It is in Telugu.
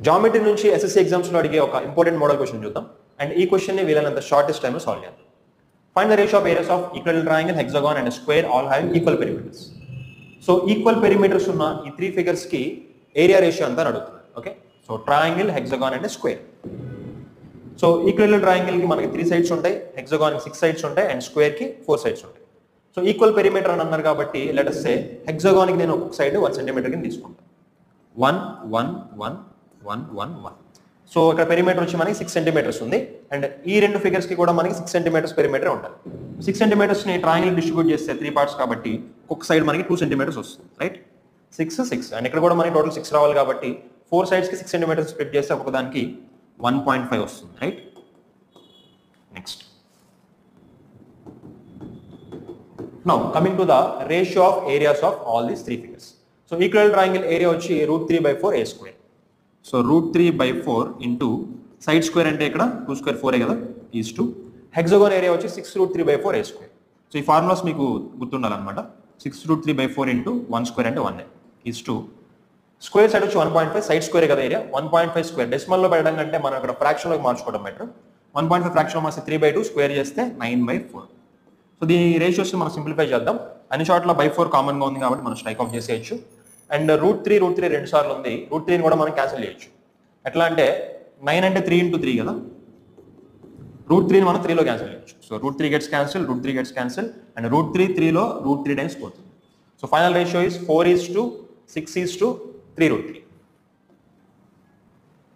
జామెట్రీ నుంచి ఎస్ఎస్సీ ఎగ్జామ్స్లో అడిగే ఒక ఇంపార్టెంట్ మోడల్ క్వశ్చన్ చూద్దాం అండ్ ఈ క్వశ్చన్ని వీలైనంత షార్టెస్ట్ టైంలో సాల్వ్ చేద్దాం find the ratio of areas of equal triangle hexagon and square all have equal perimeters so equal perimeters ఉన్న ఈ త్రీ ఫిగర్స్ కి ఏరియా రేషియో అంతా అడుగుతున్నారు okay so triangle hexagon and square so equal triangle కి మనకి త్రీ సైడ్స్ ఉంటాయి హెక్సాగాన్ సిక్స్ సైడ్స్ ఉంటాయి అండ్ స్క్వేర్ కి ఫోర్ సైడ్స్ ఉంటాయి సో ఈక్వల్ పెరిమీటర్ అని అన్నారు కాబట్టి లెటస్ సే హెక్సాగాన్ కి నేను ఒక్కొక్క సైడ్ వన్ సెంటీమీటర్ కింద తీసుకుంటాను one one one one one one so ఇక్కడ పెరిమీటర్ వచ్చి మనకి సిక్స్ సెంటీమీటర్స్ ఉంది అండ్ ఈ రెండు ఫిగర్స్ కి కూడా మనకి సిక్స్ సెంటీమీటర్స్ పెరిమీటర్ ఉండాలి సిక్స్ సెంటీమీటర్స్ ని ట్రయాంగిల్ డిస్ట్రిబ్యూట్ చేస్తే త్రీ పార్ట్స్ కాబట్టి ఒక్కొక్క సైడ్ మనకి టూ సెంటీమీటర్స్ వస్తుంది రైట్ సిక్స్ సిక్స్ అండ్ ఇక్కడ కూడా మనకి టోటల్ సిక్స్ రావాలి కాబట్టి ఫోర్ సైడ్స్ కి సిక్స్ సెంటీమీటర్స్ స్ప్లిట్ చేస్తే ఒక్కొక్క దానికి వన్ పాయింట్ ఫైవ్ వస్తుంది right next now coming to the ratio of areas of all these three figures so equal triangle area వచ్చి root three by four a square so root three by four into side square అంటే ఇక్కడ టూ స్క్వేర్ ఫోరే కదా ఈజ్ టూ హెక్సోగోన్ ఏరియా వచ్చి six root three by four a square so ఈ ఫార్ములాస్ మీకు గుర్తుండాలన్నమాట six root three by four into one square అంటే one is two square side వచ్చి one point five side square కదా area one point five square డెసిమల్లో పెట్టడం కంటే మనం ఇక్కడ ఫ్రాక్షన్లోకి మార్చుకోవడం better one point five fraction మార్చి త్రీ బై టూ స్క్వేర్ చేస్తే నైన్ బై ఫోర్ సో దీని రేషియోస్ మనం సింప్లిఫై చేద్దాం అన్ని చోట్ల బై ఫోర్ కామన్గా ఉంది కాబట్టి మనం స్ట్రైక్ ఆఫ్ చేసేయచ్చు and root three root three రెండు సార్లు ఉంది రూట్ త్రీని కూడా మనం క్యాన్సిల్ చేయొచ్చు ఎట్లా అంటే నైన్ అంటే త్రీ ఇంటూ త్రీ కదా రూట్ త్రీని మనం త్రీలో క్యాన్సిల్ చేయొచ్చు so root three gets cancel root three gets cancel and root three త్రీలో రూట్ త్రీ టైమ్స్ పోతుంది so final ratio is four is to six is to three root three